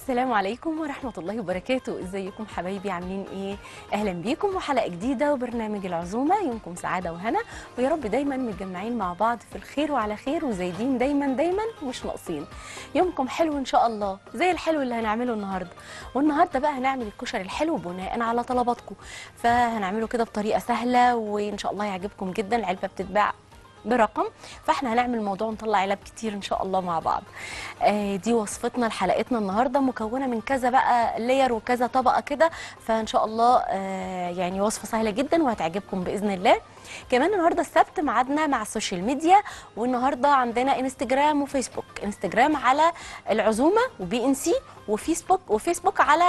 السلام عليكم ورحمة الله وبركاته ازيكم حبايبي عاملين ايه اهلا بيكم وحلقة جديدة وبرنامج العزومة يومكم سعادة وهنا ويا رب دايما متجمعين مع بعض في الخير وعلى خير وزايدين دايما دايما مش ناقصين يومكم حلو ان شاء الله زي الحلو اللي هنعمله النهاردة والنهاردة بقى هنعمل الكشري الحلو بناء على طلباتكم فهنعمله كده بطريقة سهلة وان شاء الله يعجبكم جدا العلبة بتتباع برقم فاحنا هنعمل موضوع نطلع علب كتير ان شاء الله مع بعض آه دي وصفتنا لحلقتنا النهارده مكونه من كذا بقى لير وكذا طبقه كده فان شاء الله آه يعني وصفه سهله جدا وهتعجبكم باذن الله كمان النهارده السبت ميعادنا مع السوشيال ميديا والنهارده عندنا انستجرام وفيسبوك انستجرام على العزومه وبي ان سي وفيسبوك وفيسبوك على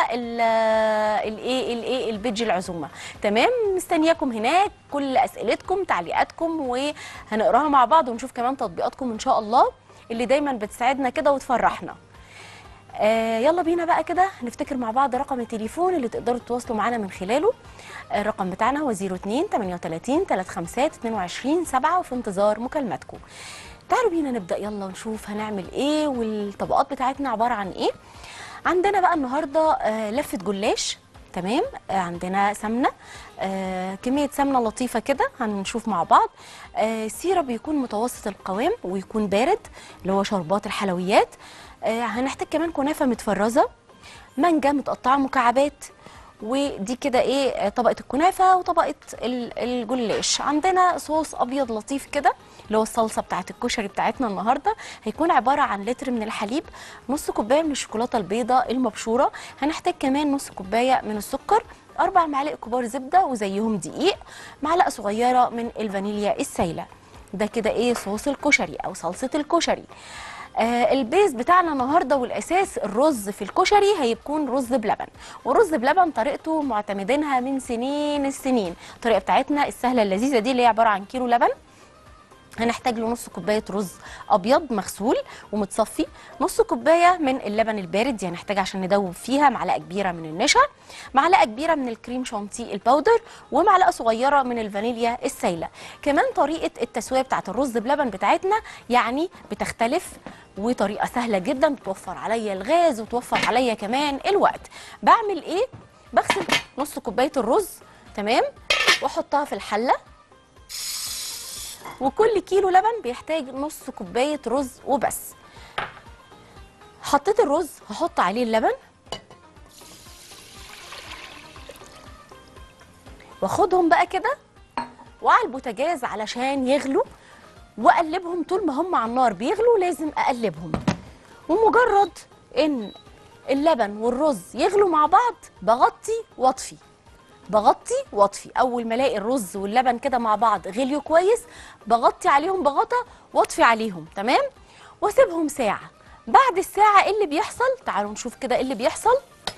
الايه الايه البيج العزومه تمام مستنياكم هناك كل اسئلتكم تعليقاتكم وهنقراها مع بعض ونشوف كمان تطبيقاتكم ان شاء الله اللي دايما بتساعدنا كده وتفرحنا آه يلا بينا بقى كده نفتكر مع بعض رقم التليفون اللي تقدروا تتواصلوا معانا من خلاله آه الرقم بتاعنا هو 02 38 35 22 7 وفي انتظار مكالماتكم تعالوا بينا نبدا يلا نشوف هنعمل ايه والطبقات بتاعتنا عباره عن ايه عندنا بقى النهارده آه لفه جلاش تمام آه عندنا سمنه آه كميه سمنه لطيفه كده هنشوف مع بعض آه سيرب يكون متوسط القوام ويكون بارد اللي هو شربات الحلويات آه هنحتاج كمان كنافه متفرزه مانجا متقطعه مكعبات ودي كده ايه طبقه الكنافه وطبقه الجلاش عندنا صوص ابيض لطيف كده اللي هو الصلصه بتاعه الكشري بتاعتنا النهارده هيكون عباره عن لتر من الحليب نص كوبايه من الشوكولاته البيضاء المبشوره هنحتاج كمان نص كوبايه من السكر اربع معالق كبار زبده وزيهم دقيق معلقه صغيره من الفانيليا السايله ده كده ايه صوص الكشري او صلصه الكشري آه البيز بتاعنا النهارده والاساس الرز في الكشري هيكون رز بلبن والرز بلبن طريقته معتمدينها من سنين السنين الطريقه بتاعتنا السهله اللذيذه دي اللي هي عباره عن كيلو لبن هنحتاج له نص كوبايه رز ابيض مغسول ومتصفي نص كوبايه من اللبن البارد دي هنحتاج عشان ندوب فيها معلقه كبيره من النشا معلقه كبيره من الكريم شانتيه الباودر ومعلقه صغيره من الفانيليا السايله كمان طريقه التسويه بتاعه الرز بلبن بتاعتنا يعني بتختلف وطريقه سهله جدا بتوفر عليا الغاز وتوفر عليا كمان الوقت بعمل ايه بغسل نص كوبايه الرز تمام واحطها في الحله وكل كيلو لبن بيحتاج نص كوبايه رز وبس حطيت الرز هحط عليه اللبن واخدهم بقى كده وعلى البوتاجاز علشان يغلوا واقلبهم طول ما هم على النار بيغلوا لازم اقلبهم ومجرد ان اللبن والرز يغلوا مع بعض بغطي واطفي بغطي واطفي اول ما الاقي الرز واللبن كده مع بعض غليوا كويس بغطي عليهم بغطا واطفي عليهم تمام واسيبهم ساعه بعد الساعه ايه اللي بيحصل تعالوا نشوف كده ايه اللي بيحصل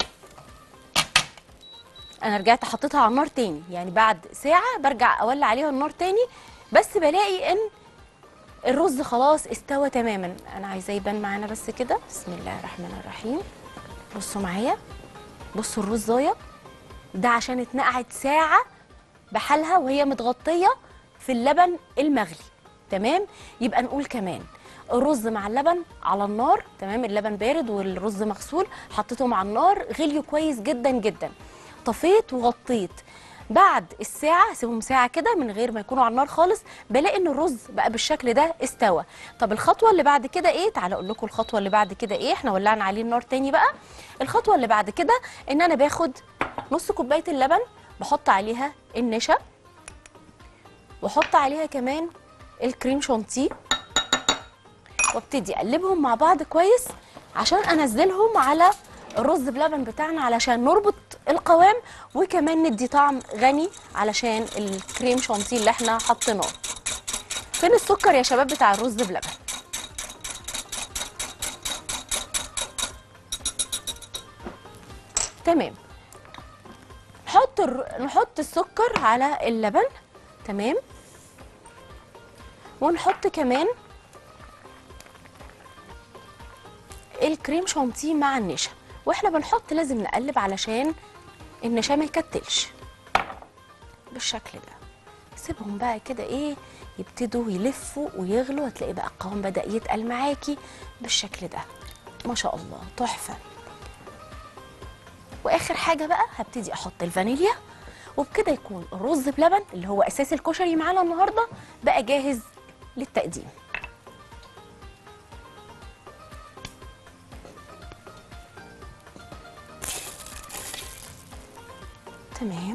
انا رجعت حطيتها على النار تاني يعني بعد ساعه برجع اولع عليها النار تاني بس بلاقي ان الرز خلاص استوى تماما انا عايزاه يبان معانا بس كده بسم الله الرحمن الرحيم بصوا معايا بصوا الرزايه ده عشان اتنقعت ساعة بحالها وهي متغطية في اللبن المغلي تمام يبقى نقول كمان الرز مع اللبن على النار تمام اللبن بارد والرز مغسول حطيتهم على النار غليوا كويس جدا جدا طفيت وغطيت بعد الساعة سيبهم ساعة كده من غير ما يكونوا على النار خالص بلاقي ان الرز بقى بالشكل ده استوى طب الخطوة اللي بعد كده ايه تعالى اقول لكم الخطوة اللي بعد كده ايه احنا ولعنا عليه النار تاني بقى الخطوة اللي بعد كده ان انا باخد نص كوبايه اللبن بحط عليها النشا واحط عليها كمان الكريم شانتيه وابتدي اقلبهم مع بعض كويس عشان انزلهم على الرز بلبن بتاعنا علشان نربط القوام وكمان ندي طعم غني علشان الكريم شانتيه اللي احنا حطيناه فين السكر يا شباب بتاع الرز بلبن تمام نحط الر... نحط السكر على اللبن تمام ونحط كمان الكريم شانتيه مع النشا واحنا بنحط لازم نقلب علشان النشا ما يكتلش بالشكل ده سيبهم بقى كده ايه يبتدوا يلفوا ويغلوا هتلاقي بقى القوام بدأ يتقل معاكي بالشكل ده ما شاء الله تحفة واخر حاجه بقى هبتدي احط الفانيليا وبكده يكون الرز بلبن اللي هو اساس الكشري معانا النهارده بقى جاهز للتقديم تمام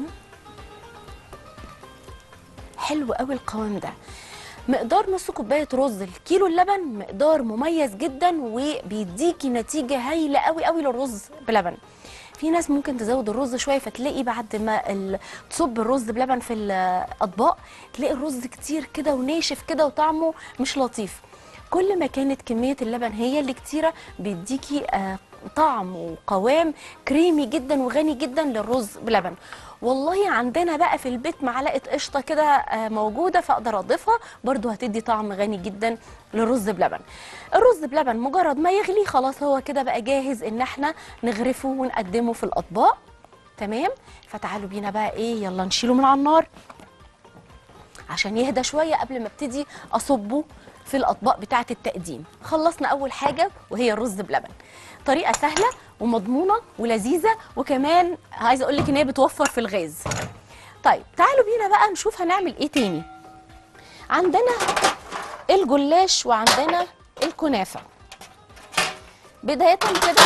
حلو قوي القوام ده مقدار نص كوبايه رز الكيلو اللبن مقدار مميز جدا وبيديكي نتيجه هايله قوي قوي للرز بلبن في ناس ممكن تزود الرز شويه فتلاقي بعد ما ال- تصب الرز بلبن في الاطباق تلاقي الرز كتير كده وناشف كده وطعمه مش لطيف كل ما كانت كميه اللبن هي اللي كتيره بيديكي آه، طعم وقوام كريمي جدا وغني جدا للرز بلبن والله عندنا بقى في البيت معلقه قشطه كده آه، موجوده فاقدر اضيفها برضو هتدي طعم غني جدا للرز بلبن الرز بلبن مجرد ما يغلي خلاص هو كده بقى جاهز ان احنا نغرفه ونقدمه في الاطباق تمام فتعالوا بينا بقى ايه يلا نشيله من على النار عشان يهدى شويه قبل ما ابتدي اصبه في الاطباق بتاعه التقديم خلصنا اول حاجه وهي الرز بلبن طريقه سهله ومضمونه ولذيذه وكمان عايزه اقول لك ان هي بتوفر في الغاز طيب تعالوا بينا بقى نشوف هنعمل ايه تاني عندنا الجلاش وعندنا الكنافه بدايه كده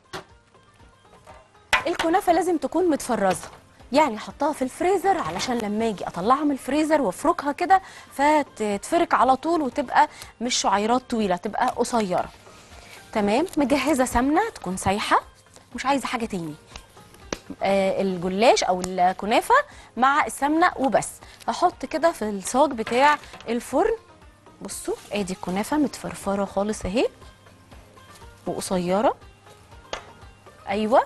الكنافه لازم تكون متفرزه يعني حطها في الفريزر علشان لما اجي اطلعها من الفريزر وافركها كده فتتفرك على طول وتبقى مش شعيرات طويله تبقى قصيره تمام مجهزه سمنه تكون سايحه مش عايزه حاجه تاني آه الجلاش او الكنافه مع السمنه وبس هحط كده في الصاج بتاع الفرن بصوا ادي الكنافه متفرفره خالص اهي وقصيره ايوه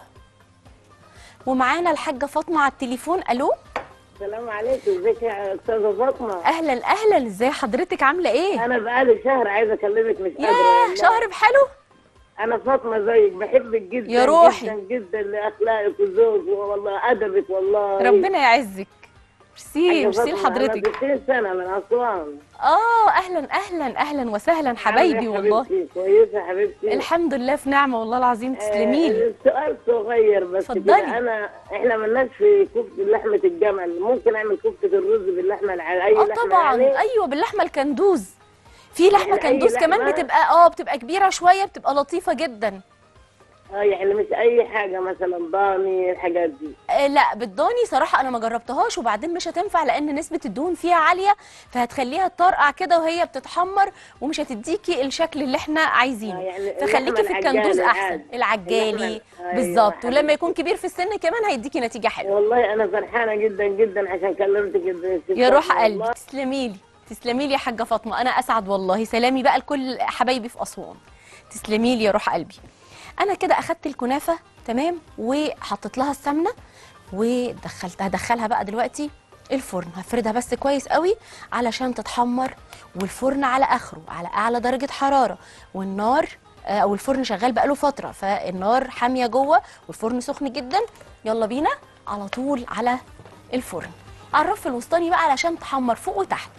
ومعانا الحاجه فاطمه على التليفون الو السلام عليكم ازيك يا استاذه فاطمه اهلا اهلا ازاي حضرتك عامله ايه انا بقالي شهر عايزه اكلمك مش قادره ياه والله. شهر بحلو انا فاطمه زيك بحبك جدا يا روحي. جدا جدا لاخلاقك وذوقك والله ادبك والله ربنا يعزك ميرسي حاجة ميرسي فاطمة، لحضرتك انا 20 سنه من اسوان اه اهلا اهلا اهلا وسهلا حبايبي عاملة إيه والله حبيبتي؟ كويسه يا حبيبتي الحمد لله في نعمه والله العظيم تسلمي لي آه السؤال صغير بس اتفضلي. كده انا احنا مالناش في كفته لحمه الجمل ممكن اعمل كفته الرز باللحمه الع... اي اه لحمه طبعا يعني ايوه باللحمه الكندوز في لحمه يعني أي كندوز كمان لحمة؟ بتبقى اه بتبقى كبيره شويه بتبقى لطيفه جدا اه يعني مش اي حاجه مثلا ضاني الحاجات دي آه لا بالضاني صراحه انا ما جربتهاش وبعدين مش هتنفع لان نسبه الدهون فيها عاليه فهتخليها تطرقع كده وهي بتتحمر ومش هتديكي الشكل اللي احنا عايزينه آه، يعني فخليكي في اللحمة الكندوز العجالة احسن عادي. العجالي اللحمة- أيوة بالظبط ولما حبيبتي. يكون كبير في السن كمان هيديكي نتيجه حلوه والله انا فرحانه جدا جدا عشان كلمتك يا ست يا روح فاطمة قلبي والله. تسلمي لي تسلمي لي يا حاجه فاطمه انا اسعد والله سلامي بقى لكل حبايبي في اسوان تسلمي لي يا روح قلبي انا كده اخدت الكنافه تمام وحطيت لها السمنه ودخلتها هدخلها بقى دلوقتي الفرن هفردها بس كويس قوي علشان تتحمر والفرن على اخره على اعلى درجه حراره والنار آه، او الفرن شغال بقاله فتره فالنار حاميه جوه والفرن سخن جدا يلا بينا على طول على الفرن على الرف الوسطاني بقى علشان تحمر فوق وتحت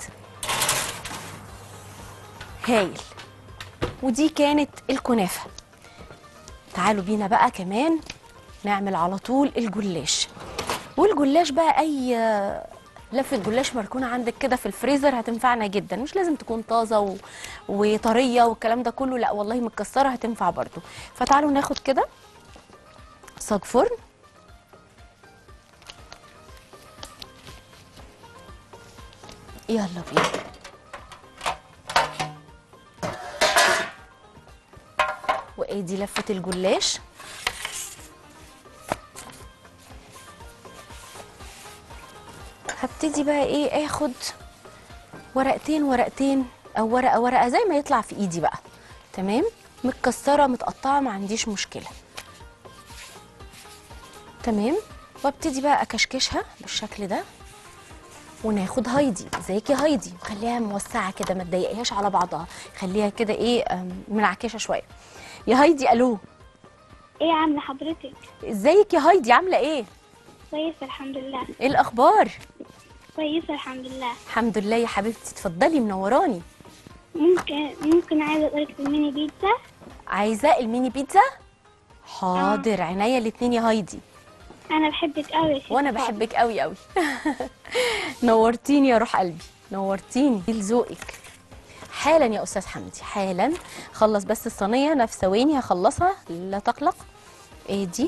هايل ودي كانت الكنافه تعالوا بينا بقى كمان نعمل على طول الجلاش والجلاش بقى اي آه، لفه جلاش مركونه عندك كده في الفريزر هتنفعنا جدا مش لازم تكون طازه و... وطريه والكلام ده كله لا والله متكسره هتنفع برضو فتعالوا ناخد كده صاج فرن يلا بينا وادي لفه الجلاش هبتدي بقى ايه اخد ورقتين ورقتين او ورقه ورقه زي ما يطلع في ايدي بقى تمام متكسره متقطعه ما عنديش مشكله تمام وابتدي بقى اكشكشها بالشكل ده وناخد هايدي ازيك يا هايدي خليها موسعه كده ما تضايقهاش على بعضها خليها كده ايه أم، منعكشه شويه يا هايدي الو ايه عاملة حضرتك؟ ازيك يا هايدي عامله ايه كويسة الحمد لله ايه الاخبار كويسة الحمد لله الحمد لله يا حبيبتي اتفضلي منوراني ممكن ممكن عايزة أقولك الميني بيتزا عايزه الميني بيتزا حاضر عينيا الاتنين يا هايدي انا بحبك قوي يا شيخ وانا فاطمة. بحبك قوي قوي نورتيني يا روح قلبي نورتيني دي لذوقك حالا يا استاذ حمدي حالا خلص بس الصينيه انا في ثواني هخلصها لا تقلق ايه دي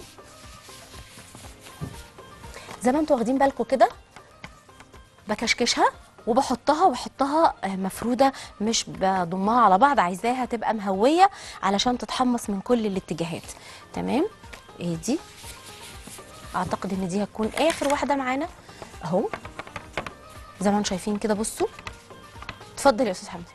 زي ما انتوا واخدين بالكم كده بكشكشها وبحطها واحطها آه، مفروده مش بضمها على بعض عايزاها تبقى مهويه علشان تتحمص من كل الاتجاهات تمام ايه دي اعتقد ان دي هتكون اخر واحده معانا اهو زي ما انتم شايفين كده بصوا اتفضل يا استاذ حمدي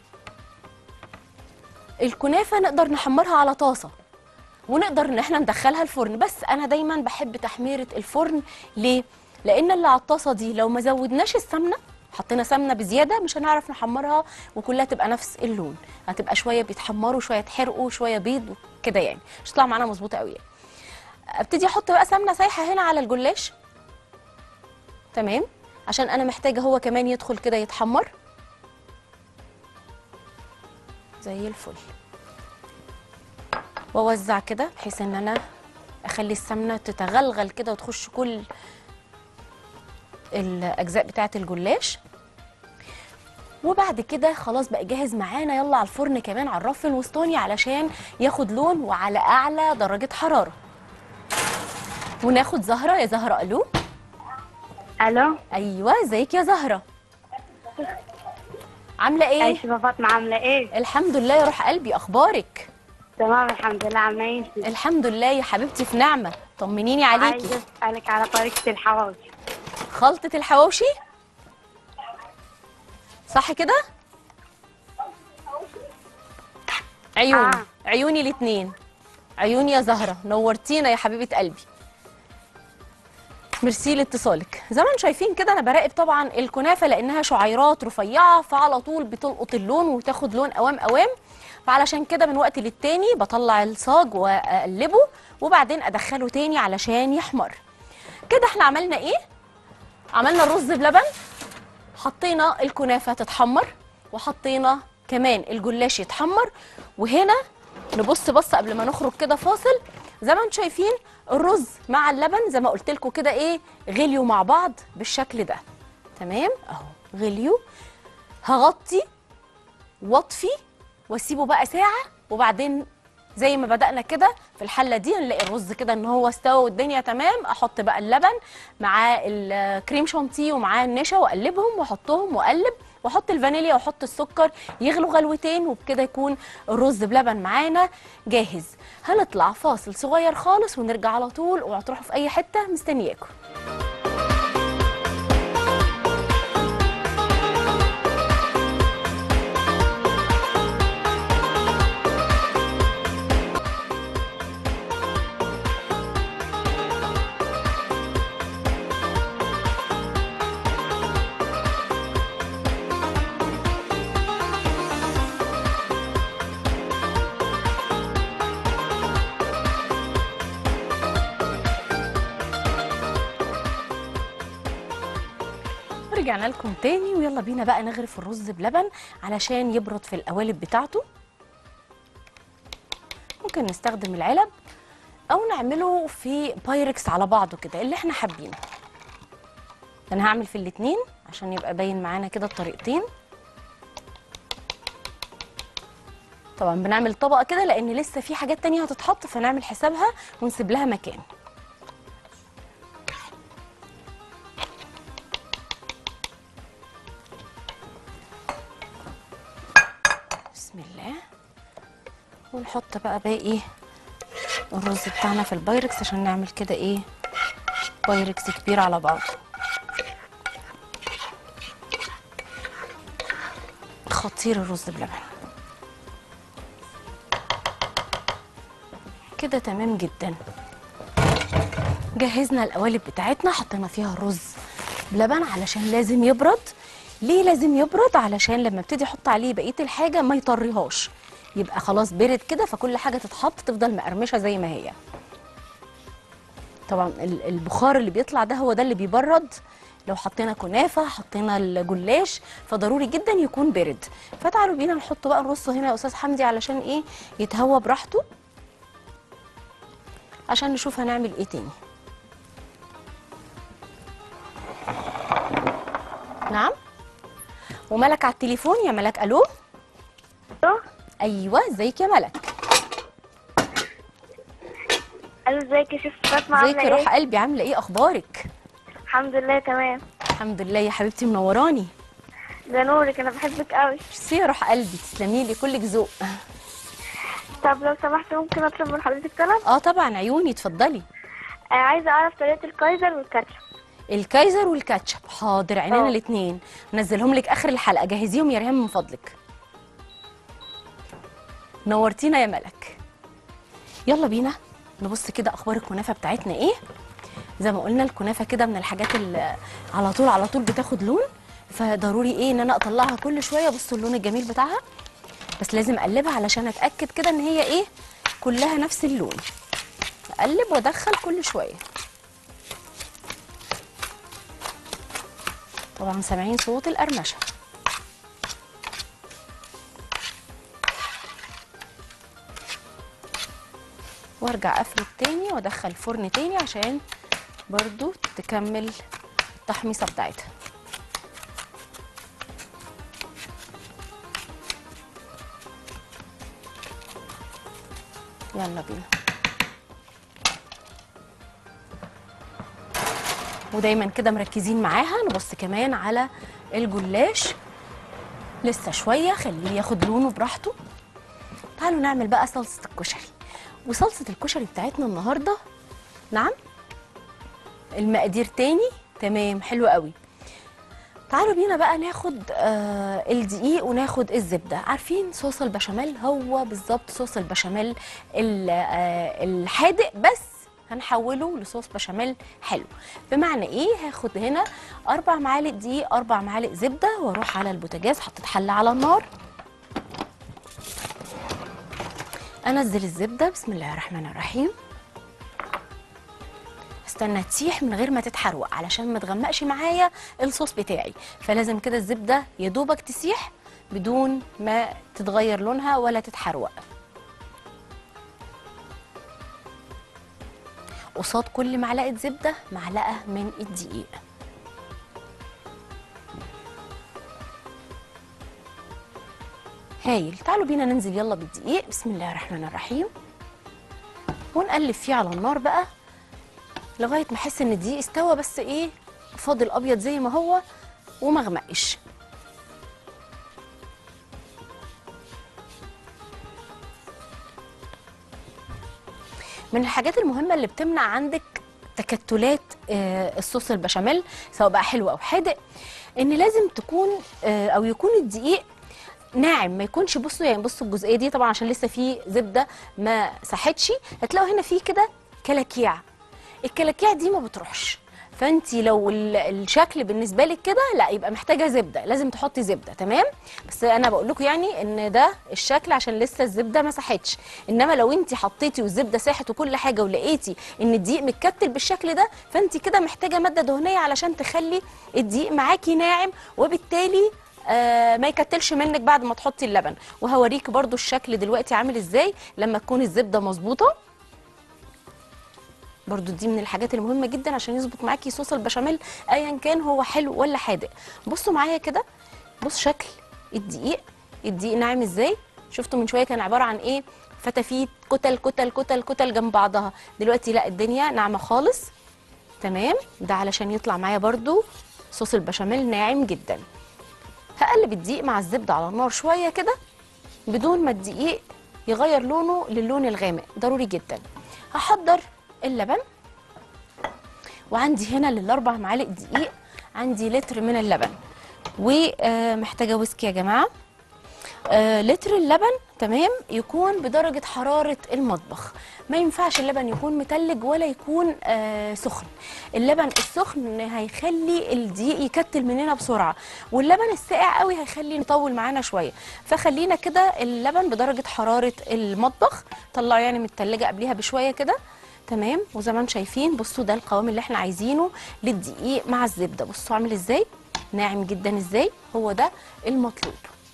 الكنافه نقدر نحمرها على طاسه ونقدر ان احنا ندخلها الفرن بس انا دايما بحب تحميره الفرن ليه لان اللي على الطاسه دي لو ما زودناش السمنه حطينا سمنه بزياده مش هنعرف نحمرها وكلها تبقى نفس اللون هتبقى شويه بيتحمروا شويه يتحرقوا شويه بيض كده يعني مش هتطلع معانا مظبوطه قوي يعني. ابتدي احط بقى سمنه سايحه هنا على الجلاش تمام عشان انا محتاجه هو كمان يدخل كده يتحمر زي الفل واوزع كده بحيث ان انا اخلي السمنه تتغلغل كده وتخش كل الاجزاء بتاعه الجلاش وبعد كده خلاص بقى جاهز معانا يلا على الفرن كمان على الرف الوسطاني علشان ياخد لون وعلى اعلى درجه حراره وناخد زهره يا زهره الو الو ايوه ازيك يا زهره عامله ايه عايشه فاطمه عامله ايه الحمد لله يا روح قلبي اخبارك تمام الحمد لله عامله ايه انت الحمد لله يا حبيبتي في نعمه طمنيني عليكي عايزه اسالك على طريقه الحواوشي خلطه الحواوشي صح كده عيون آه. عيوني الاتنين عيوني يا زهره نورتينا يا حبيبه قلبي ميرسي لاتصالك زي ما انتم شايفين كده انا براقب طبعا الكنافه لانها شعيرات رفيعه فعلى طول بتلقط اللون وتاخد لون اوام اوام فعلشان كده من وقت للتاني بطلع الصاج واقلبه وبعدين ادخله تاني علشان يحمر كده احنا عملنا ايه عملنا الرز بلبن حطينا الكنافه تتحمر وحطينا كمان الجلاش يتحمر وهنا نبص بص قبل ما نخرج كده فاصل زي ما انتم شايفين الرز مع اللبن زي ما قلت لكم كده ايه غليوا مع بعض بالشكل ده تمام اهو غليوا هغطي واطفي واسيبه بقى ساعه وبعدين زي ما بدأنا كده في الحلة دي نلاقي الرز كده ان هو استوى والدنيا تمام احط بقى اللبن مع الكريم شانتيه ومعاه النشا واقلبهم واحطهم واقلب واحط الفانيليا واحط السكر يغلوا غلوتين وبكده يكون الرز بلبن معانا جاهز هنطلع فاصل صغير خالص ونرجع على طول اوعوا تروحوا في اي حتة مستنياكم رجعنا لكم تاني ويلا بينا بقى نغرف الرز بلبن علشان يبرد في القوالب بتاعته ممكن نستخدم العلب او نعمله في بايركس على بعضه كده اللي احنا حابينه انا هعمل في الاتنين عشان يبقى باين معانا كده الطريقتين طبعا بنعمل طبقه كده لان لسه في حاجات تانية هتتحط فنعمل حسابها ونسيب لها مكان بسم الله ونحط بقى باقي الرز بتاعنا في البايركس عشان نعمل كده ايه بايركس كبير على بعضه خطير الرز بلبن كده تمام جدا جهزنا القوالب بتاعتنا حطينا فيها الرز بلبن علشان لازم يبرد ليه لازم يبرد علشان لما ابتدي احط عليه بقيه الحاجه ما يطريهاش يبقى خلاص برد كده فكل حاجه تتحط تفضل مقرمشه زي ما هي طبعا ال- البخار اللي بيطلع ده هو ده اللي بيبرد لو حطينا كنافه حطينا الجلاش فضروري جدا يكون برد فتعالوا بينا نحط بقى الرز هنا يا استاذ حمدي علشان ايه يتهوى براحته عشان نشوف هنعمل ايه تاني نعم وملك على التليفون يا ملك الو الو ايوه ازيك يا ملك الو ازيك يا شيخ فاطمه ازيك عامله يا ايه روح قلبي عامله ايه اخبارك الحمد لله تمام الحمد لله يا حبيبتي منوراني ده نورك انا بحبك قوي ميرسي يا روح قلبي تسلمي لي كلك ذوق طب لو سمحت ممكن اطلب من حضرتك طلب اه طبعا عيوني اتفضلي آه عايزه اعرف طريقه الكايزر والكاتشب الكايزر والكاتشب حاضر عينينا اه. الاثنين نزلهم لك اخر الحلقه جهزيهم يا ريهام من فضلك نورتينا يا ملك يلا بينا نبص كده اخبار الكنافه بتاعتنا ايه زي ما قلنا الكنافه كده من الحاجات اللي على طول على طول بتاخد لون فضروري ايه ان انا اطلعها كل شويه بصوا اللون الجميل بتاعها بس لازم اقلبها علشان اتاكد كده ان هي ايه كلها نفس اللون اقلب وادخل كل شويه طبعا سامعين صوت القرمشه وارجع افرد تاني وادخل فرن تاني عشان برضو تكمل التحميصه بتاعتها يلا بينا ودايما كده مركزين معاها نبص كمان على الجلاش لسه شويه خليه ياخد لونه براحته تعالوا نعمل بقى صلصه الكشري وصلصه الكشري بتاعتنا النهارده نعم المقادير تاني تمام حلو قوي تعالوا بينا بقى ناخد آه الدقيق وناخد الزبده عارفين صوص البشاميل هو بالظبط صوص البشاميل ال- آه الحادق بس هنحوله لصوص بشاميل حلو بمعنى ايه هاخد هنا اربع معالق دقيق اربع معالق زبده واروح على البوتاجاز حطيت حله على النار انزل الزبده بسم الله الرحمن الرحيم استنى تسيح من غير ما تتحروق علشان ما تغمقش معايا الصوص بتاعي فلازم كده الزبده يا دوبك تسيح بدون ما تتغير لونها ولا تتحروق قصاد كل معلقه زبده معلقه من الدقيق هايل تعالوا بينا ننزل يلا بالدقيق بسم الله الرحمن الرحيم ونقلب فيه على النار بقى لغايه ما احس ان الدقيق استوى بس ايه فاضل ابيض زي ما هو وما غمقش من الحاجات المهمه اللي بتمنع عندك تكتلات آه، الصوص البشاميل سواء بقى حلو او حادق ان لازم تكون آه، او يكون الدقيق ناعم ما يكونش بصوا يعني بصوا الجزئيه دي طبعا عشان لسه في زبده ما ساحتش هتلاقوا هنا في كده كلاكيع الكلاكيع دي ما بتروحش فانت لو ال- الشكل بالنسبه لك كده لا يبقى محتاجه زبده لازم تحطي زبده تمام بس انا بقول لكم يعني ان ده الشكل عشان لسه الزبده ما ساحتش انما لو انت حطيتي والزبده ساحت وكل حاجه ولقيتي ان الدقيق متكتل بالشكل ده فانت كده محتاجه ماده دهنيه علشان تخلي الدقيق معاكي ناعم وبالتالي آه ما يكتلش منك بعد ما تحطي اللبن وهوريك برضو الشكل دلوقتي عامل ازاي لما تكون الزبده مظبوطه برضو دي من الحاجات المهمة جدا عشان يظبط معاكي صوص البشاميل ايا كان هو حلو ولا حادق بصوا معايا كده بص شكل الدقيق الدقيق ناعم ازاي شفتوا من شوية كان عبارة عن ايه فتافيت كتل كتل كتل كتل جنب بعضها دلوقتي لا الدنيا ناعمة خالص تمام ده علشان يطلع معايا برضو صوص البشاميل ناعم جدا هقلب الدقيق مع الزبدة على النار شوية كده بدون ما الدقيق يغير لونه للون الغامق ضروري جدا هحضر اللبن وعندي هنا للاربع معالق دقيق عندي لتر من اللبن ومحتاجه ويسكي يا جماعه آه، لتر اللبن تمام يكون بدرجة حرارة المطبخ ما ينفعش اللبن يكون متلج ولا يكون آه سخن اللبن السخن هيخلي الدقيق يكتل مننا بسرعة واللبن الساقع قوي هيخلي يطول معانا شوية فخلينا كده اللبن بدرجة حرارة المطبخ طلعه يعني من التلاجة قبليها بشوية كده تمام وزي ما انتم شايفين بصوا ده القوام اللي احنا عايزينه للدقيق مع الزبدة بصوا عامل ازاي ناعم جدا ازاي هو ده المطلوب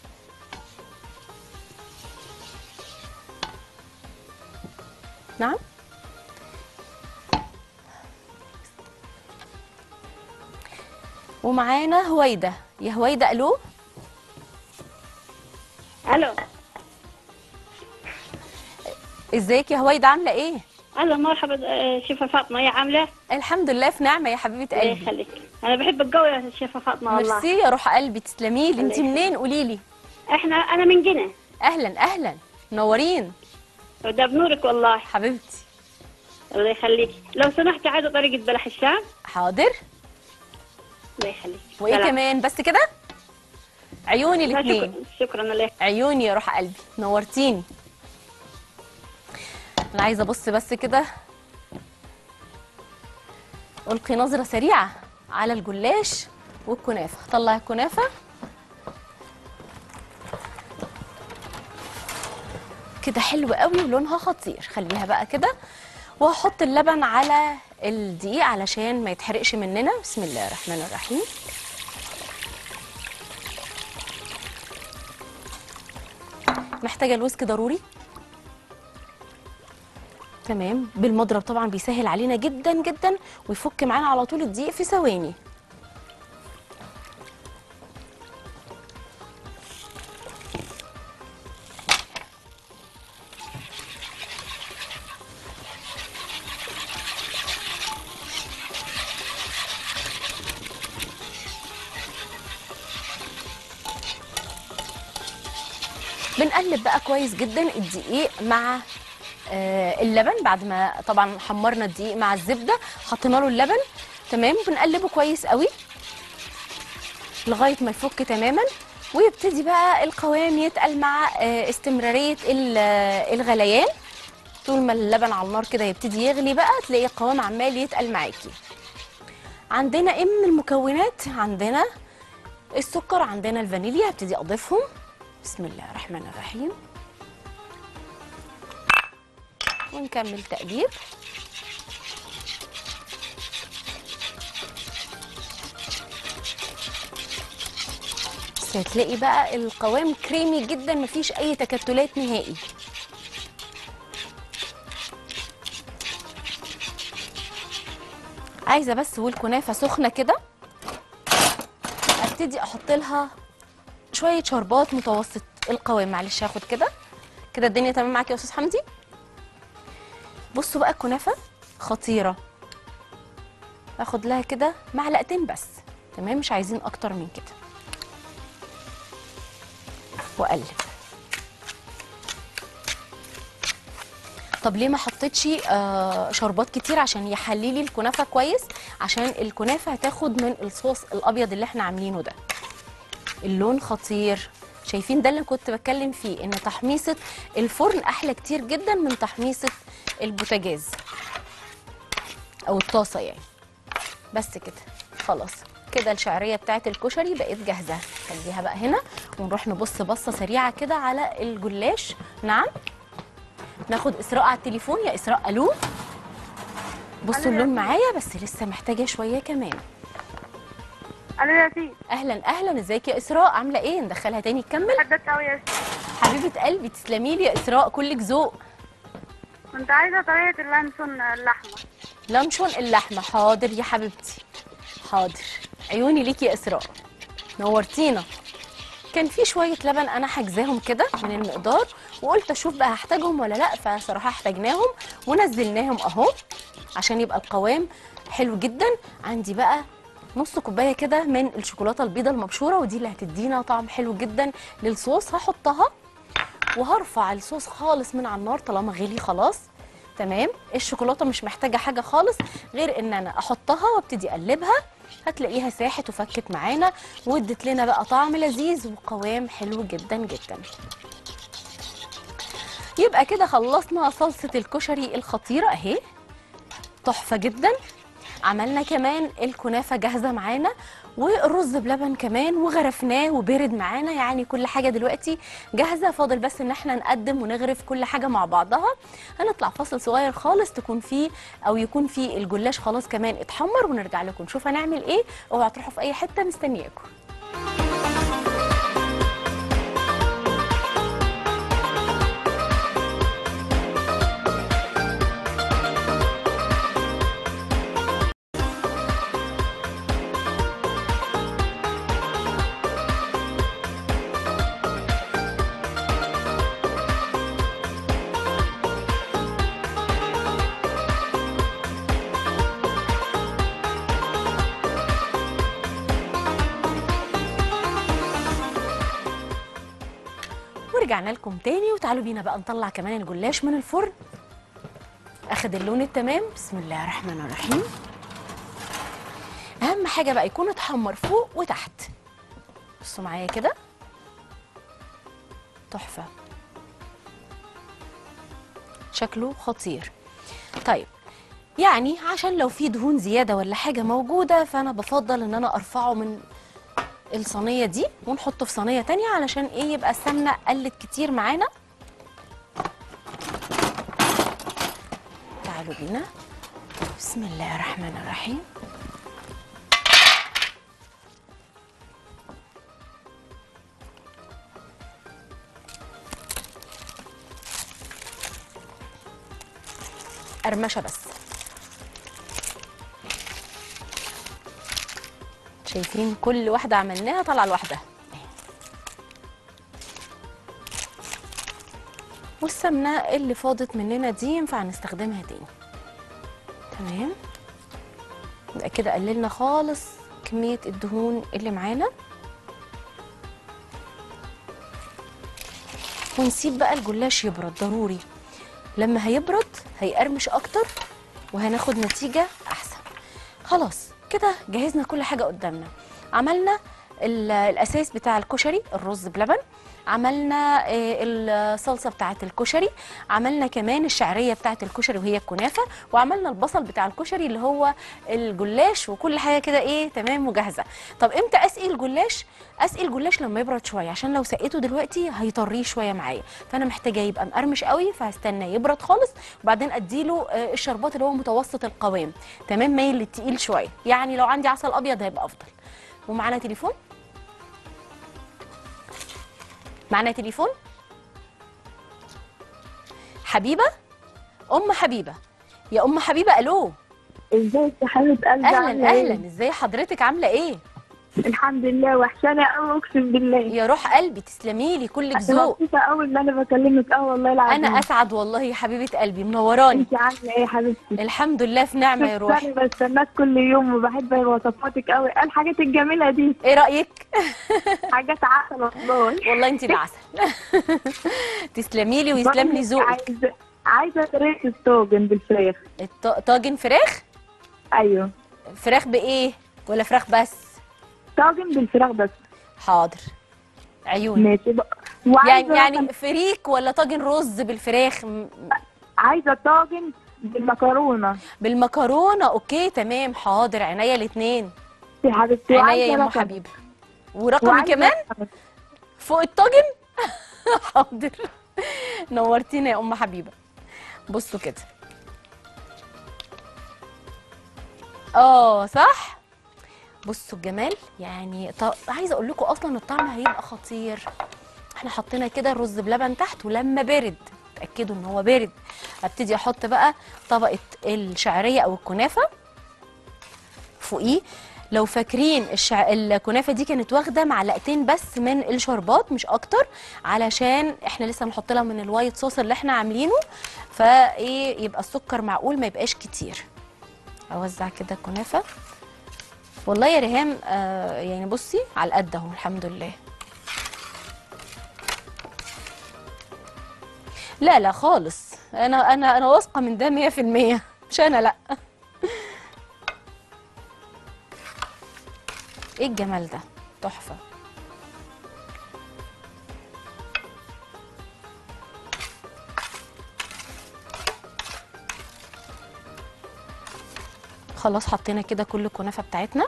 نعم ومعانا هويده يا هويده الو الو ازيك يا هويده عامله ايه الو مرحبا آه، شيفه فاطمه يا عامله الحمد لله في نعمه يا حبيبه الله قلبي يخليك انا بحبك قوي يا شيفه فاطمه والله ميرسي يا روح قلبي تسلمي لي انت الله منين قولي لي احنا انا من جنة اهلا اهلا منورين ده بنورك والله حبيبتي الله يخليك لو سمحت عادوا طريقه بلح الشام حاضر الله يخليك وايه سلام. كمان بس كده عيوني لا، الاثنين شكرا شكرا الله عيوني يا روح قلبي نورتيني انا عايزه ابص بس كده القي نظره سريعه على الجلاش والكنافه طلع الكنافه كده حلو قوي ولونها خطير خليها بقى كده وهحط اللبن على الدقيق علشان ما يتحرقش مننا بسم الله الرحمن الرحيم محتاجه الويسك ضروري تمام بالمضرب طبعا بيسهل علينا جدا جدا ويفك معانا على طول الدقيق في ثواني بنقلب بقى كويس جدا الدقيق مع آه، اللبن بعد ما طبعا حمرنا الدقيق مع الزبده حطينا له اللبن تمام بنقلبه كويس قوي لغايه ما يفك تماما ويبتدي بقى القوام يتقل مع آه، استمراريه ال- آه، الغليان طول ما اللبن على النار كده يبتدي يغلي بقى تلاقي القوام عمال يتقل معاكي عندنا ايه من المكونات عندنا السكر عندنا الفانيليا هبتدي اضيفهم بسم الله الرحمن الرحيم ونكمل تقليب بس هتلاقي بقى القوام كريمي جدا مفيش اي تكتلات نهائي عايزه بس والكنافه سخنه كده ابتدي احط لها شويه شربات متوسط القوام معلش هاخد كده كده الدنيا تمام معاكي يا استاذ حمدي بصوا بقى الكنافه خطيره اخد لها كده معلقتين بس تمام مش عايزين اكتر من كده واقلب طب ليه ما حطيتش آه شربات كتير عشان يحلي لي الكنافه كويس عشان الكنافه هتاخد من الصوص الابيض اللي احنا عاملينه ده اللون خطير شايفين ده اللي كنت بتكلم فيه ان تحميصه الفرن احلى كتير جدا من تحميصه البوتاجاز او الطاسه يعني بس كده خلاص كده الشعريه بتاعت الكشري بقت جاهزه خليها بقى هنا ونروح نبص بصه سريعه كده على الجلاش نعم ناخد اسراء على التليفون يا اسراء الو بصوا اللون معايا بس لسه محتاجه شويه كمان الو يا سيدي اهلا اهلا ازيك يا اسراء عامله ايه ندخلها تاني تكمل حددت قوي يا سيدي حبيبه قلبي تسلمي لي يا اسراء كلك ذوق كنت عايزه طريقه اللانشون اللحمه لانشون اللحمه حاضر يا حبيبتي حاضر عيوني ليكي يا اسراء نورتينا كان في شويه لبن انا حاجزاهم كده من المقدار وقلت اشوف بقى هحتاجهم ولا لا فصراحه احتاجناهم ونزلناهم اهو عشان يبقى القوام حلو جدا عندي بقى نص كوبايه كده من الشوكولاته البيضاء المبشوره ودي اللي هتدينا طعم حلو جدا للصوص هحطها وهرفع الصوص خالص من على النار طالما غلي خلاص تمام الشوكولاته مش محتاجه حاجه خالص غير ان انا احطها وابتدي اقلبها هتلاقيها ساحت وفكت معانا وادت لنا بقى طعم لذيذ وقوام حلو جدا جدا يبقى كده خلصنا صلصه الكشري الخطيره اهي تحفه جدا عملنا كمان الكنافه جاهزه معانا والرز بلبن كمان وغرفناه وبرد معانا يعني كل حاجه دلوقتي جاهزه فاضل بس ان احنا نقدم ونغرف كل حاجه مع بعضها هنطلع فاصل صغير خالص تكون فيه او يكون فيه الجلاش خلاص كمان اتحمر ونرجع لكم نشوف هنعمل ايه اوعوا تروحوا في اي حته مستنياكم ورجعنا لكم تاني وتعالوا بينا بقى نطلع كمان الجلاش من الفرن اخد اللون التمام بسم الله الرحمن الرحيم اهم حاجه بقى يكون اتحمر فوق وتحت بصوا معايا كده تحفه شكله خطير طيب يعني عشان لو في دهون زياده ولا حاجه موجوده فانا بفضل ان انا ارفعه من الصينيه دي ونحطه في صينيه تانية علشان ايه يبقى السمنه قلت كتير معانا تعالوا بينا بسم الله الرحمن الرحيم قرمشه بس شايفين كل واحده عملناها طالعه لوحدها والسمنه اللي فاضت مننا دي ينفع نستخدمها تاني تمام يبقى كده قللنا خالص كميه الدهون اللي معانا ونسيب بقى الجلاش يبرد ضروري لما هيبرد هيقرمش اكتر وهناخد نتيجه احسن خلاص كده جهزنا كل حاجه قدامنا عملنا ال- الاساس بتاع الكشري الرز بلبن عملنا آه، الصلصه بتاعه الكشري عملنا كمان الشعريه بتاعه الكشري وهي الكنافه وعملنا البصل بتاع الكشري اللي هو الجلاش وكل حاجه كده ايه تمام وجاهزه طب امتى اسقي الجلاش اسقي الجلاش لما يبرد شويه عشان لو سقيته دلوقتي هيطريه شويه معايا فانا محتاجه يبقى مقرمش قوي فهستنى يبرد خالص وبعدين اديله آه، الشربات اللي هو متوسط القوام تمام مايل للتقيل شويه يعني لو عندي عسل ابيض هيبقى افضل ومعانا تليفون معانا تليفون حبيبه ام حبيبه يا ام حبيبه الو ازيك يا حبيبه قلبي اهلا عاملة إيه؟ اهلا ازاي حضرتك عامله ايه الحمد لله وحشانه قوي اقسم بالله يا روح قلبي تسلمي لي كلك انا ذوق مبسوطه قوي ان انا بكلمك اه والله العظيم انا اسعد والله يا حبيبه قلبي منوراني انت عامله ايه يا حبيبتي الحمد لله في نعمه يا روحي انا بستناك كل يوم وبحب وصفاتك قوي الحاجات الجميله دي ايه رايك حاجات عسل والله والله انت العسل تسلمي لي ويسلم لي ذوقك عايزه عايزه طريقه الطاجن بالفراخ الط- طاجن فراخ ايوه فراخ بايه ولا فراخ بس طاجن بالفراخ بس حاضر عيوني ماشي بقى يعني وعايزه يعني فريك ولا طاجن رز بالفراخ م- عايزه طاجن بالمكرونه بالمكرونه اوكي تمام حاضر عينيا الاثنين يا حبيبتي عينيا وعايزه يا ام رقم. حبيبه ورقمي وعايزة كمان رقم. فوق الطاجن حاضر نورتينا يا ام حبيبه بصوا كده اه صح بصوا الجمال يعني ط... عايزه اقول لكم اصلا الطعم هيبقى خطير احنا حطينا كده الرز بلبن تحت ولما برد اتاكدوا ان هو بارد ابتدي احط بقى طبقه الشعريه او الكنافه فوقيه لو فاكرين الشع... الكنافه دي كانت واخده معلقتين بس من الشربات مش اكتر علشان احنا لسه هنحط لها من الوايت صوص اللي احنا عاملينه فايه يبقى السكر معقول ما يبقاش كتير اوزع كده الكنافه والله يا ريهام آه يعني بصي على القد اهو الحمد لله لا لا خالص انا انا انا واثقه من ده 100% مش انا لا ايه الجمال ده تحفه خلاص حطينا كده كل الكنافه بتاعتنا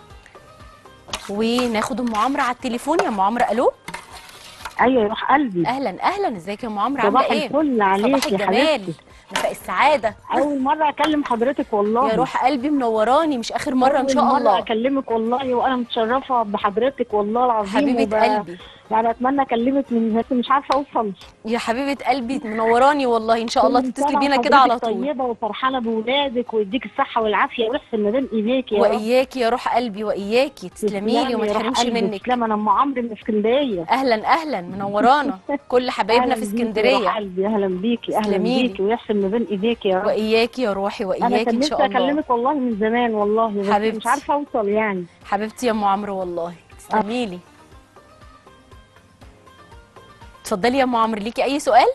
وناخد ام عمرو على التليفون يا ام عمرو الو ايوه يا روح قلبي اهلا اهلا ازيك يا ام عمرو عامله صباح ايه الفل عليك صباح يا الجمال حبيبتي مساء السعاده اول مره اكلم حضرتك والله يا روح قلبي منوراني مش اخر مره ان شاء أول مرة الله اكلمك والله وانا متشرفه بحضرتك والله العظيم حبيبه وب- قلبي يعني اتمنى اكلمك من بس مش عارفه اوصل يا حبيبه قلبي منوراني والله ان شاء الله كل تتصلي سنة بينا كده على وحضرتك طول طيبه وفرحانه بولادك ويديك الصحه والعافيه ويحسن ما بين ايديك يا رب واياكي يا روح قلبي واياكي تسلمي لي وما يا روح تحرمش قلبي، منك تسلم انا ام عمرو من اسكندريه اهلا اهلا منورانا كل حبايبنا في أهلاً بيكي يا روح اسكندريه قلبي اهلا بيكي اهلا تسلمي لي. بيكي ويحسن ما بين ايديك يا رب واياكي يا روحي انا واياكي كان ان نفسي شاء الله اكلمك والله من زمان والله بس حبيبتي. مش عارفه اوصل يعني حبيبتي يا ام عمرو والله تسلمي لي اتفضلي يا ام عمرو ليكي اي سؤال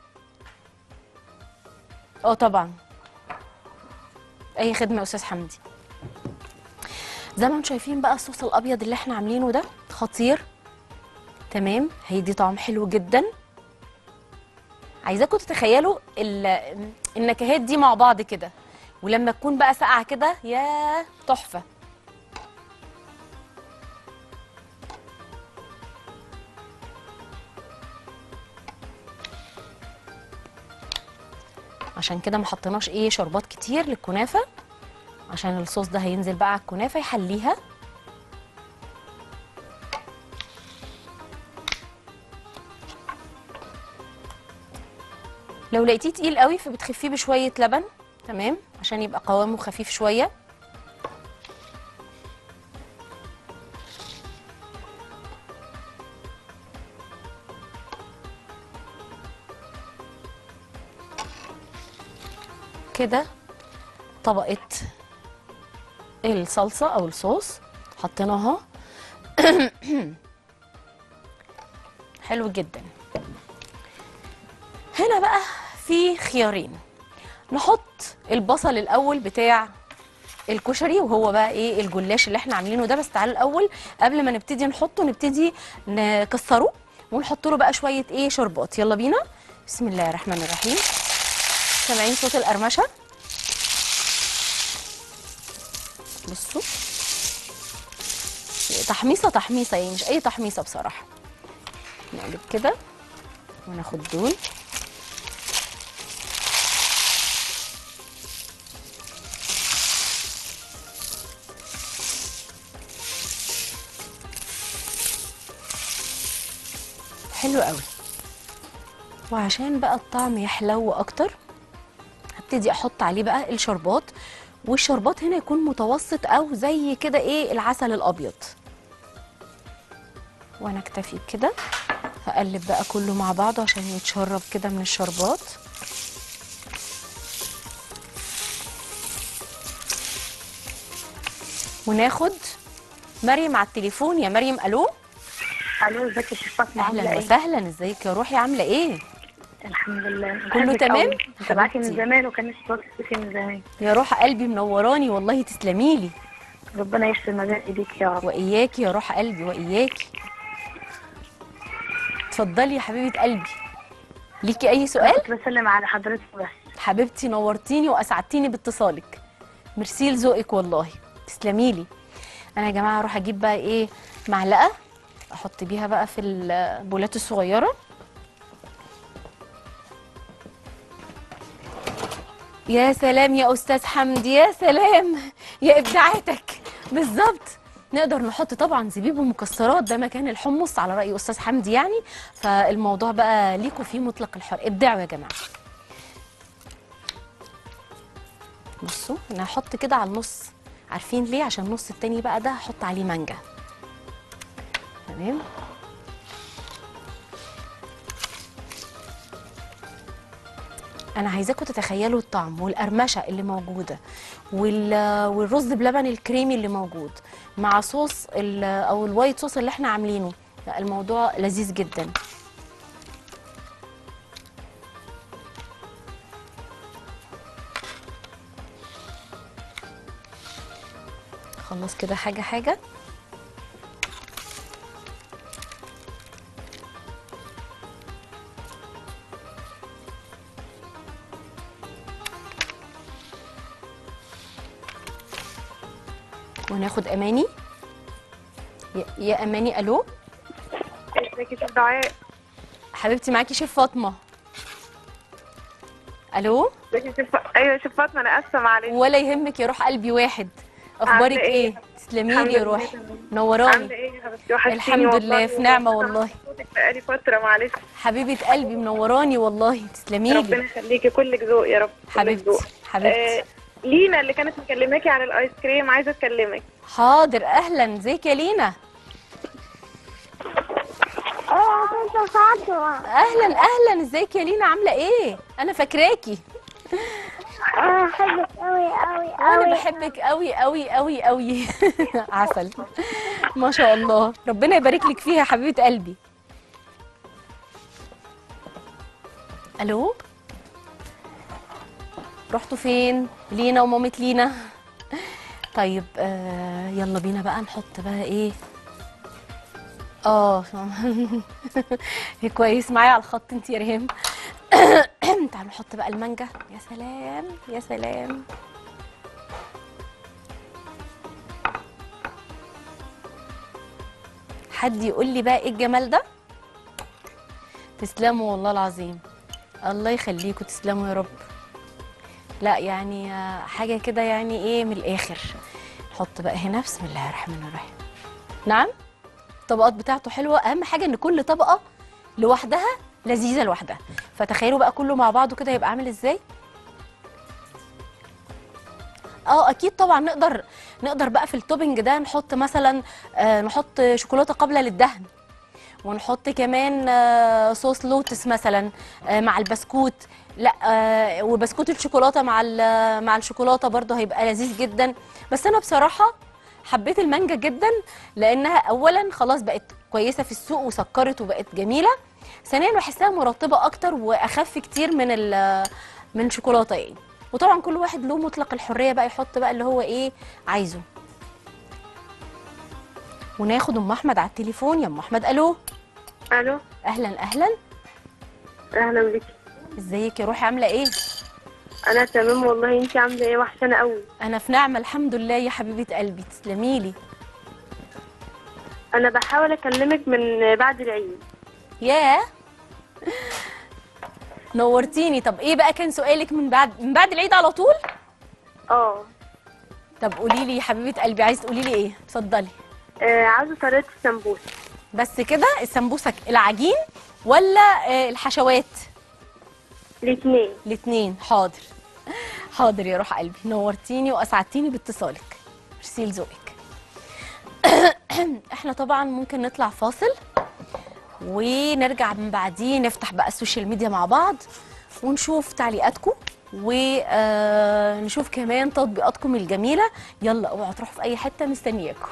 اه طبعا اي خدمه يا استاذ حمدي زي ما انتم شايفين بقى الصوص الابيض اللي احنا عاملينه ده خطير تمام هيدي طعم حلو جدا عايزاكم تتخيلوا ال- النكهات دي مع بعض كده ولما تكون بقى ساقعه كده يا تحفه عشان كده ما حطيناش ايه شربات كتير للكنافه عشان الصوص ده هينزل بقى على الكنافه يحليها لو لقيتيه تقيل قوي فبتخفيه بشويه لبن تمام عشان يبقى قوامه خفيف شويه كده طبقه الصلصه او الصوص حطيناها حلو جدا هنا بقى في خيارين نحط البصل الاول بتاع الكشري وهو بقى ايه الجلاش اللي احنا عاملينه ده بس تعالوا الاول قبل ما نبتدي نحطه نبتدي نكسره ونحط له بقى شويه ايه شربات يلا بينا بسم الله الرحمن الرحيم سامعين صوت القرمشه بصوا تحميصه تحميصه يعني مش اي تحميصه بصراحه نقلب كده وناخد دول حلو قوي وعشان بقى الطعم يحلو اكتر هبتدي احط عليه بقى الشربات والشربات هنا يكون متوسط او زي كده ايه العسل الابيض وانا اكتفي بكده هقلب بقى كله مع بعضه عشان يتشرب كده من الشربات وناخد مريم على التليفون يا مريم الو الو ازيك يا شيخ فاطمه عامله اهلا ايه؟ وسهلا ازيك يا روحي عامله ايه الحمد لله كله بحبك تمام؟ أوي. متابعاكي من حبيبتي. زمان وكان نفسي صوتك من زمان يا روح قلبي منوراني والله تسلمي لي ربنا يشفي مزاجي بيك يا رب واياكي يا روح قلبي واياكي اتفضلي يا حبيبه قلبي ليكي اي سؤال كنت بسلم على حضرتك بس حبيبتي نورتيني واسعدتيني باتصالك ميرسي لذوقك والله تسلمي لي انا يا جماعه اروح اجيب بقى ايه معلقه احط بيها بقى في البولات الصغيره يا سلام يا استاذ حمدي يا سلام يا ابداعاتك بالظبط نقدر نحط طبعا زبيب ومكسرات ده مكان الحمص على راي استاذ حمدي يعني فالموضوع بقى ليكوا فيه مطلق الحر ابدعوا يا جماعه بصوا انا هحط كده على النص عارفين ليه عشان النص التاني بقى ده هحط عليه مانجا تمام انا عايزاكم تتخيلوا الطعم والقرمشه اللي موجوده وال- والرز بلبن الكريمي اللي موجود مع صوص ال- او الوايت صوص اللي احنا عاملينه لا الموضوع لذيذ جدا خلص كده حاجه حاجه وناخد اماني يا- يا اماني الو ازيك يا شيخ دعاء حبيبتي معاكي شيف فاطمه الو ازيك يا شيخ ايوه يا شيخ فاطمه انا اسفه معلش ولا يهمك يا روح قلبي واحد اخبارك عاملة ايه إيه؟ تسلمي الحمد لي يا لله روحي تمام. نوراني عامله ايه يا حبيبتي وحشتيني الحمد والله لله في نعمة وبسمع والله. صوتك بقالي فتره معلش حبيبه قلبي منوراني والله تسلمي ربنا لي يخليكي كلك ذوق يا رب كلك حبيبتي ذوق. حبيبتي آه لينا اللي كانت مكلماكي على الايس كريم عايزه اكلمك حاضر اهلا ازيك يا لينا اه كنت فاطمه اهلا اهلا ازيك يا لينا عامله ايه انا فاكراكي اه بحبك قوي قوي وانا بحبك قوي قوي قوي قوي عسل ما شاء الله ربنا يبارك لك فيها يا حبيبه قلبي الو رحتوا فين لينا ومامة لينا طيب آه يلا بينا بقى نحط بقى ايه اه كويس معايا على الخط انت يا ريهام تعالوا نحط بقى المانجا يا سلام يا سلام حد يقول لي بقى ايه الجمال ده تسلموا والله العظيم الله يخليكم تسلموا يا رب لا يعني آه، حاجه كده يعني ايه من الاخر نحط بقى هنا بسم الله الرحمن الرحيم نعم الطبقات بتاعته حلوه اهم حاجه ان كل طبقه لوحدها لذيذه لوحدها فتخيلوا بقى كله مع بعضه كده يبقى عامل ازاي اه اكيد طبعا نقدر نقدر بقى في التوبنج ده نحط مثلا آه نحط شوكولاته قابله للدهن ونحط كمان آه صوص لوتس مثلا آه مع البسكوت لا آه وبسكوت الشوكولاته مع ال- مع الشوكولاته برضه هيبقى لذيذ جدا بس انا بصراحه حبيت المانجا جدا لانها اولا خلاص بقت كويسه في السوق وسكرت وبقت جميله ثانيا بحسها مرطبه اكتر واخف كتير من ال- من الشوكولاته يعني وطبعا كل واحد له مطلق الحريه بقى يحط بقى اللي هو ايه عايزه وناخد ام احمد على التليفون يا ام احمد الو الو اهلا اهلا اهلا بك ازيك يا روحي عامله ايه انا تمام والله انت عامله ايه وحشانه قوي انا في نعمه الحمد لله يا حبيبه قلبي تسلمي لي انا بحاول اكلمك من بعد العيد ياه نورتيني طب ايه بقى كان سؤالك من بعد من بعد العيد على طول اه طب قولي لي يا حبيبه قلبي عايز تقولي لي ايه اتفضلي آه، عاوزه طريقه السمبوسه بس كده السمبوسك العجين ولا آه، الحشوات الاثنين الاثنين حاضر حاضر يا روح قلبي نورتيني واسعدتيني باتصالك ميرسي لذوقك احنا طبعا ممكن نطلع فاصل ونرجع من بعديه نفتح بقى السوشيال ميديا مع بعض ونشوف تعليقاتكم ونشوف كمان تطبيقاتكم الجميله يلا اوعوا تروحوا في اي حته مستنياكم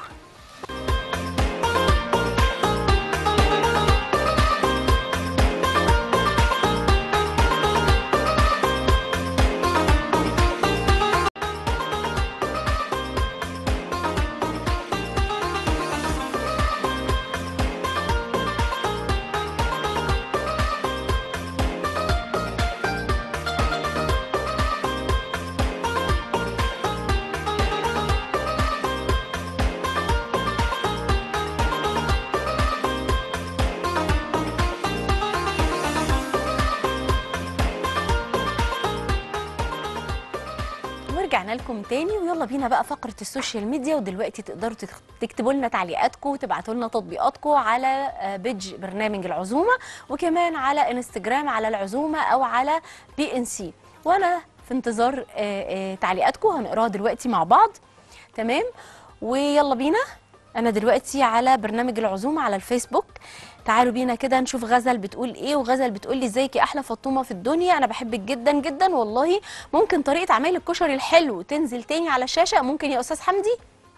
ورجعنا لكم تاني ويلا بينا بقى فقره السوشيال ميديا ودلوقتي تقدروا تخ- تكتبوا لنا تعليقاتكم وتبعتوا لنا تطبيقاتكم على آه، بيج برنامج العزومه وكمان على انستجرام على العزومه او على بي ان سي وانا في انتظار آه، آه، تعليقاتكم هنقراها دلوقتي مع بعض تمام ويلا بينا انا دلوقتي على برنامج العزومه على الفيسبوك تعالوا بينا كده نشوف غزل بتقول ايه وغزل بتقول لي ازيك يا احلى فطومه في الدنيا انا بحبك جدا جدا والله ممكن طريقه عمل الكشري الحلو تنزل تاني على الشاشه ممكن يا استاذ حمدي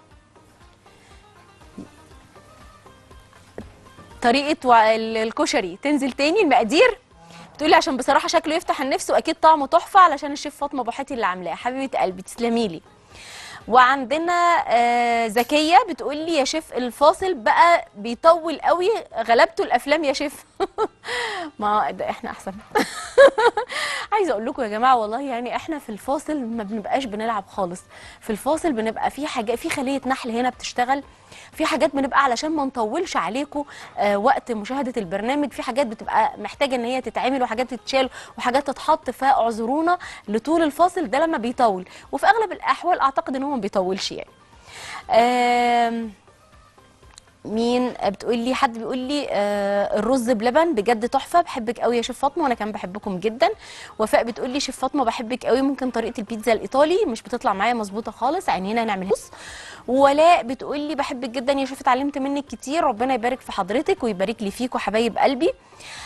طريقه وع- ال- الكشري تنزل تاني المقادير بتقولي عشان بصراحه شكله يفتح النفس واكيد طعمه تحفه علشان الشيف فاطمه ابو حاتي اللي عاملاه حبيبه قلبي تسلمي لي وعندنا آه، زكيه بتقول لي يا شيف الفاصل بقى بيطول قوي غلبته الافلام يا شيف ما ده احنا احسن عايزه اقول لكم يا جماعه والله يعني احنا في الفاصل ما بنبقاش بنلعب خالص في الفاصل بنبقى في حاجه في خليه نحل هنا بتشتغل في حاجات بنبقى علشان ما نطولش عليكم آه وقت مشاهده البرنامج في حاجات بتبقى محتاجه ان هي تتعمل وحاجات تتشال وحاجات تتحط فاعذرونا لطول الفاصل ده لما بيطول وفي اغلب الاحوال اعتقد ان هو ما بيطولش يعني آم، مين بتقول لي حد بيقول لي آه الرز بلبن بجد تحفه بحبك قوي يا شيف فاطمه وانا كمان بحبكم جدا وفاء بتقول لي شيف فاطمه بحبك قوي ممكن طريقه البيتزا الايطالي مش بتطلع معايا مظبوطه خالص عينينا نعمل نص ولاء بتقول لي بحبك جدا يا شيف اتعلمت منك كتير ربنا يبارك في حضرتك ويبارك لي فيك وحبايب قلبي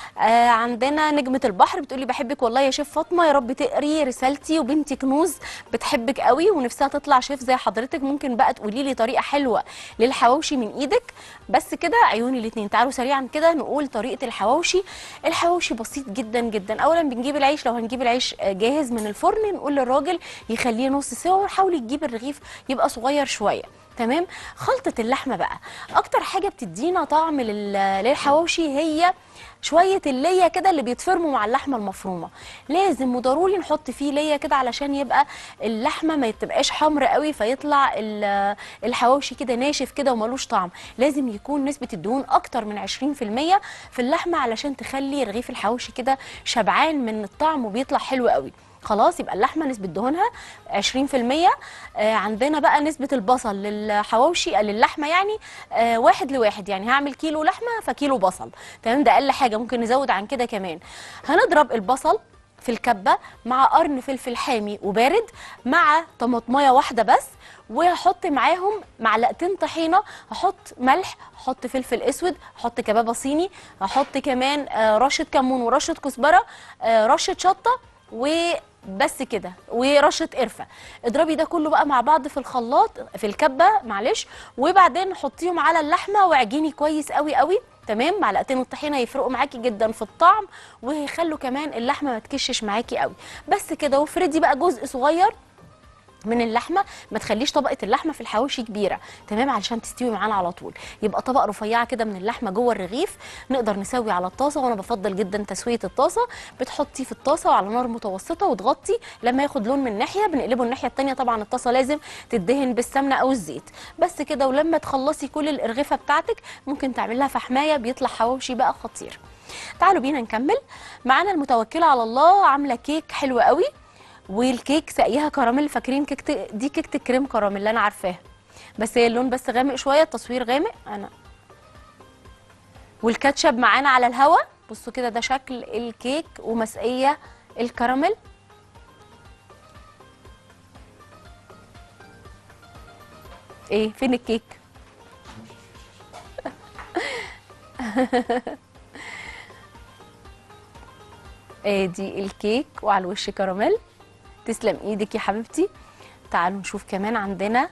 آه عندنا نجمه البحر بتقولي بحبك والله يا شيف فاطمه يا رب تقري رسالتي وبنتي كنوز بتحبك قوي ونفسها تطلع شيف زي حضرتك ممكن بقى تقولي لي طريقه حلوه للحواوشي من ايدك بس كده عيوني الاثنين تعالوا سريعا كده نقول طريقه الحواوشي الحواوشي بسيط جدا جدا اولا بنجيب العيش لو هنجيب العيش آه، جاهز من الفرن نقول للراجل يخليه نص سوا وحاولي تجيب الرغيف يبقى صغير شويه تمام خلطه اللحمه بقى اكتر حاجه بتدينا طعم لل- للحواوشي هي شويه الليه كده اللي بيتفرموا مع اللحمه المفرومه لازم وضروري نحط فيه ليه كده علشان يبقى اللحمه ما تبقاش حمر قوي فيطلع ال- الحواوشي كده ناشف كده وملوش طعم لازم يكون نسبه الدهون اكتر من 20% في اللحمه علشان تخلي رغيف الحواوشي كده شبعان من الطعم وبيطلع حلو قوي خلاص يبقى اللحمه نسبه دهونها 20% آه عندنا بقى نسبه البصل للحواوشي آه، للحمه يعني آه واحد لواحد يعني هعمل كيلو لحمه فكيلو بصل تمام ده اقل حاجه ممكن نزود عن كده كمان هنضرب البصل في الكبه مع قرن فلفل حامي وبارد مع طماطمايه واحده بس وهحط معاهم معلقتين طحينه هحط ملح هحط فلفل اسود هحط كبابه صيني هحط كمان آه، رشه كمون ورشه كزبره آه، رشه شطه وبس كده ورشه قرفه اضربي ده كله بقى مع بعض في الخلاط في الكبه معلش وبعدين حطيهم على اللحمه واعجني كويس قوي قوي تمام معلقتين الطحينه يفرقوا معاكي جدا في الطعم ويخلوا كمان اللحمه ما تكشش معاكي قوي بس كده وافردي بقى جزء صغير من اللحمه ما تخليش طبقه اللحمه في الحواوشي كبيره تمام علشان تستوي معانا على طول يبقى طبقه رفيعه كده من اللحمه جوه الرغيف نقدر نسوي على الطاسه وانا بفضل جدا تسويه الطاسه بتحطيه في الطاسه وعلى نار متوسطه وتغطي لما ياخد لون من ناحيه بنقلبه الناحيه الثانيه طبعا الطاسه لازم تدهن بالسمنه او الزيت بس كده ولما تخلصي كل الارغفه بتاعتك ممكن تعمل لها فحمايه بيطلع حواوشي بقى خطير تعالوا بينا نكمل معانا المتوكله على الله عامله كيك حلو قوي والكيك ساقيها كراميل فاكرين كيكه دي كيكه الكريم كراميل اللي انا عارفاها بس هي اللون بس غامق شويه التصوير غامق انا والكاتشب معانا على الهوا بصوا كده ده شكل الكيك ومسقيه الكراميل ايه فين الكيك ادي الكيك وعلى الوش كراميل تسلم ايدك يا حبيبتي تعالوا نشوف كمان عندنا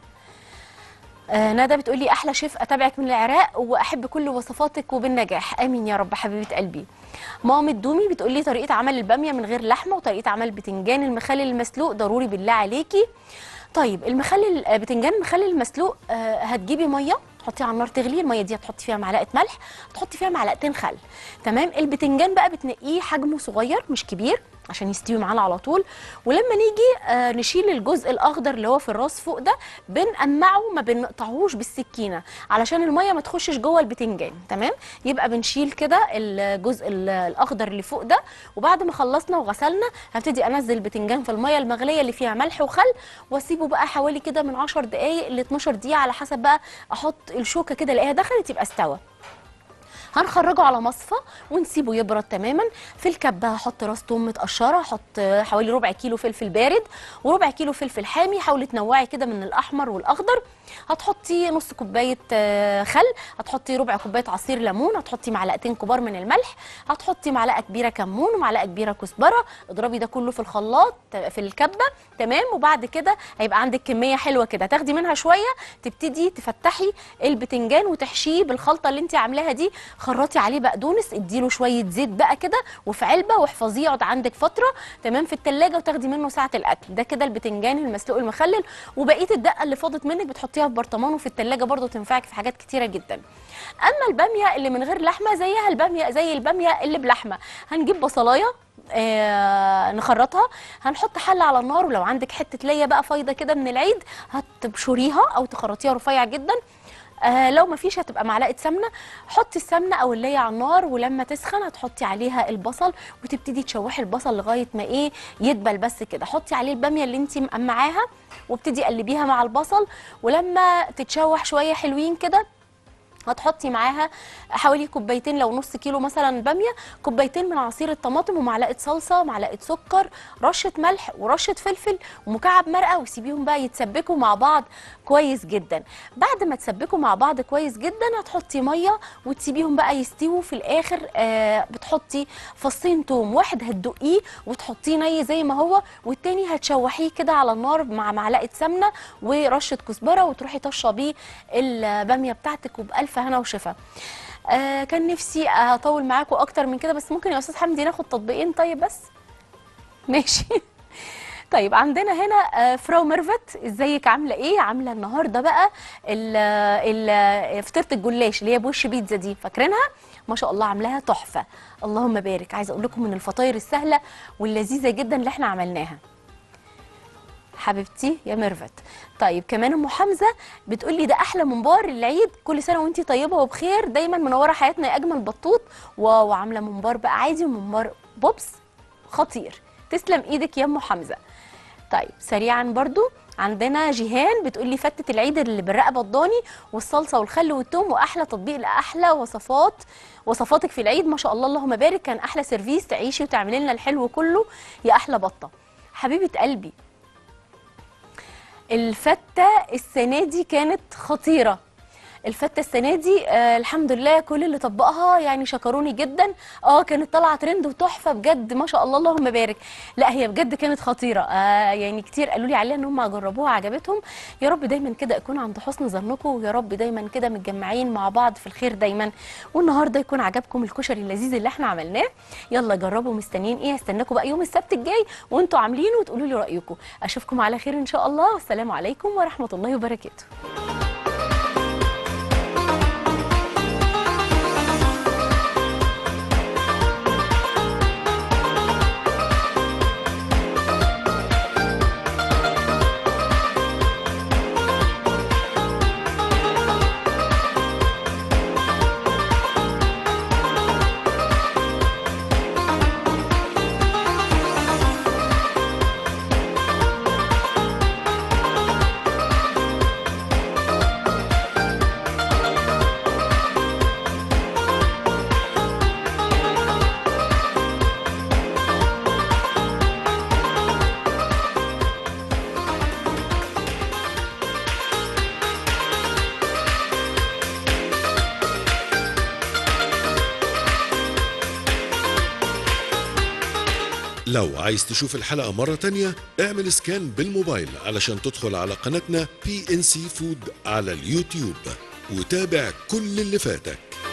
آه ندى بتقولي احلى شيف اتابعك من العراق واحب كل وصفاتك وبالنجاح امين يا رب حبيبه قلبي مامة دومي بتقولي طريقه عمل الباميه من غير لحمه وطريقه عمل البتنجان المخلل المسلوق ضروري بالله عليكي طيب المخلل آه، بتنجان المخلل المسلوق آه، هتجيبي ميه تحطيها على النار تغلي الميه دي هتحطي فيها معلقه ملح تحطي فيها معلقتين خل تمام البتنجان بقى بتنقيه حجمه صغير مش كبير عشان يستوي معانا على طول ولما نيجي آه نشيل الجزء الاخضر اللي هو في الراس فوق ده بنقمعه ما بنقطعهوش بالسكينه علشان الميه ما تخشش جوه البتنجان تمام يبقى بنشيل كده الجزء ال- الاخضر اللي فوق ده وبعد ما خلصنا وغسلنا هبتدي انزل البتنجان في الميه المغليه اللي فيها ملح وخل واسيبه بقى حوالي كده من 10 دقائق ل 12 دقيقه على حسب بقى احط الشوكه كده الاقيها دخلت يبقى استوى هنخرجه على مصفى ونسيبه يبرد تماما في الكبه هحط راس توم متقشره هحط حوالي ربع كيلو فلفل بارد وربع كيلو فلفل حامي حاولي تنوعي كده من الاحمر والاخضر هتحطي نص كوبايه آه، خل هتحطي ربع كوبايه عصير ليمون هتحطي معلقتين كبار من الملح هتحطي معلقه كبيره كمون ومعلقه كبيره كزبره اضربي ده كله في الخلاط ت- في الكبه تمام وبعد كده هيبقى عندك كميه حلوه كده تاخدي منها شويه تبتدي تفتحي البتنجان وتحشيه بالخلطه اللي انت عاملاها دي خرطي عليه بقدونس اديله شويه زيت بقى كده وفي علبه واحفظيه يقعد عندك فتره تمام في التلاجة وتاخدي منه ساعه الاكل ده كده البتنجان المسلوق المخلل وبقيه الدقه اللي فاضت منك بتحطيها في برطمان وفي التلاجة برضو تنفعك في حاجات كتيره جدا اما الباميه اللي من غير لحمه زيها الباميه زي الباميه اللي بلحمه هنجيب بصلايه آه نخرطها هنحط حله على النار ولو عندك حته ليا بقى فايضه كده من العيد هتبشريها او تخرطيها رفيع جدا آه لو مفيش هتبقى معلقه سمنه حطي السمنه او اللي على النار ولما تسخن هتحطي عليها البصل وتبتدي تشوحي البصل لغايه ما ايه يدبل بس كده حطي عليه الباميه اللي انت مقمعاها وابتدي قلبيها مع البصل ولما تتشوح شويه حلوين كده هتحطي معاها حوالي كوبايتين لو نص كيلو مثلا باميه كوبايتين من عصير الطماطم ومعلقه صلصه معلقه سكر رشه ملح ورشه فلفل ومكعب مرقه وسيبيهم بقى يتسبكوا مع بعض كويس جدا بعد ما تسبكوا مع بعض كويس جدا هتحطي ميه وتسيبيهم بقى يستووا في الاخر آه بتحطي فصين توم واحد هتدقيه وتحطيه ني زي ما هو والتاني هتشوحيه كده على النار مع معلقه سمنه ورشه كزبره وتروحي طشه بيه الباميه بتاعتك وبالف هنا وشفا آه كان نفسي اطول معاكم اكتر من كده بس ممكن يا استاذ حمدي ناخد تطبيقين طيب بس ماشي طيب عندنا هنا آه، فراو ميرفت ازيك عامله ايه عامله النهارده بقى ال ال فطيره الجلاش اللي هي بوش بيتزا دي فاكرينها ما شاء الله عاملاها تحفه اللهم بارك عايزه اقول لكم من الفطاير السهله واللذيذه جدا اللي احنا عملناها حبيبتي يا ميرفت طيب كمان ام حمزه بتقول لي ده احلى منبار العيد كل سنه وانتي طيبه وبخير دايما منوره حياتنا يا اجمل بطوط واو عامله منبار بقى عادي ومنبار بوبس خطير تسلم ايدك يا ام حمزه طيب سريعا برضو عندنا جيهان بتقول لي فتة العيد اللي بالرقبة الضاني والصلصة والخل والثوم وأحلى تطبيق لأحلى وصفات وصفاتك في العيد ما شاء الله اللهم بارك كان أحلى سيرفيس تعيشي وتعملي لنا الحلو كله يا أحلى بطة حبيبة قلبي الفتة السنة دي كانت خطيرة الفتة السنة دي آه الحمد لله كل اللي طبقها يعني شكروني جدا اه كانت طالعة ترند وتحفة بجد ما شاء الله اللهم بارك لا هي بجد كانت خطيرة آه يعني كتير قالوا لي عليها ان هم جربوها عجبتهم يا رب دايما كده اكون عند حسن ظنكم ويا رب دايما كده متجمعين مع بعض في الخير دايما والنهارده يكون عجبكم الكشري اللذيذ اللي احنا عملناه يلا جربوا مستنيين ايه هستناكم بقى يوم السبت الجاي وانتوا عاملينه وتقولوا لي رايكم اشوفكم على خير ان شاء الله والسلام عليكم ورحمة الله وبركاته لو عايز تشوف الحلقة مرة تانية اعمل سكان بالموبايل علشان تدخل على قناتنا بي ان سي فود على اليوتيوب وتابع كل اللي فاتك